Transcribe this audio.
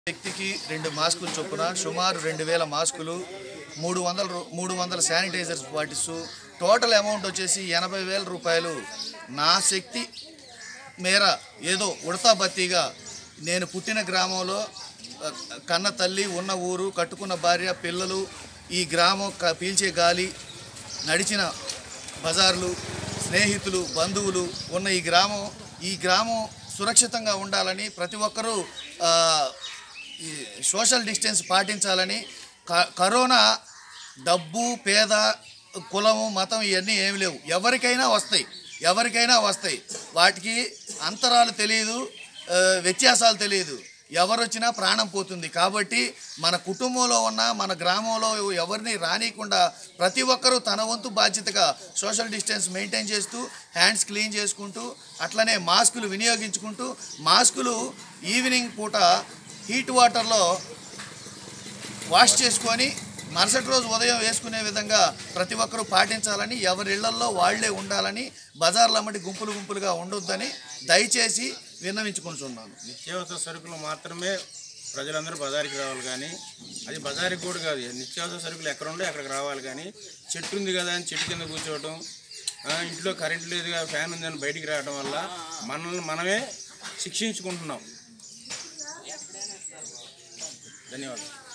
వ్యక్తికి రెండు మాస్కులు చొప్పున సుమారు రెండు వేల మాస్కులు మూడు వందల రూ- మూడు వందల శానిటైజర్స్ పాటిస్తూ టోటల్ అమౌంట్ వచ్చేసి ఎనభై వేల రూపాయలు నా శక్తి మేర ఏదో ఉడతా బత్తీగా నేను పుట్టిన గ్రామంలో ఆ, కన్న తల్లి ఉన్న ఊరు కట్టుకున్న భార్య పిల్లలు ఈ గ్రామం క- పీల్చే గాలి నడిచిన బజార్లు స్నేహితులు బంధువులు ఉన్న ఈ గ్రామం ఈ గ్రామం సురక్షితంగా ఉండాలని ప్రతి ఒక్కరూ ఆ, ఈ సోషల్ డిస్టెన్స్ పాటించాలని క- కరోనా డబ్బు పేద కులము మతం ఇవన్నీ ఏమి లేవు ఎవరికైనా వస్తాయి ఎవరికైనా వస్తాయి వాటికి అంతరాలు తెలియదు ఆ, వ్యత్యాసాలు తెలియదు ఎవరు వచ్చినా ప్రాణం పోతుంది కాబట్టి మన కుటుంబంలో ఉన్న మన గ్రామంలో ఎవరిని రానియకుండా ప్రతి ఒక్కరూ తన వంతు బాధ్యతగా సోషల్ డిస్టెన్స్ మెయింటైన్ చేస్తూ హ్యాండ్స్ క్లీన్ చేసుకుంటూ అట్లనే మాస్కులు వినియోగించుకుంటూ మాస్కులు ఈవినింగ్ పూట హీట్ వాటర్లో వాష్ చేసుకొని మరుసటి రోజు ఉదయం వేసుకునే విధంగా ప్రతి ఒక్కరూ పాటించాలని ఎవరి ఇళ్లల్లో వాళ్లే ఉండాలని బజార్ల అమ్మటి గుంపులు గుంపులుగా ఉండొద్దని దయచేసి విన్నవించుకుంటున్నాను నిత్యావసర సరుకులు మాత్రమే ప్రజలందరూ బజారుకి రావాలి కానీ అది బజారుకి కూడా కాదు నిత్యావసర సరుకులు ఎక్కడ ఉండే అక్కడికి రావాలి కానీ చెట్టు ఉంది కదా అని చెట్టు కింద కూర్చోవటం ఆ, ఇంట్లో కరెంట్ లేదుగా ఫ్యాన్ ఉందని బయటికి రావడం వల్ల మనల్ని మనమే శిక్షించుకుంటున్నాం ధన్యవాదాలు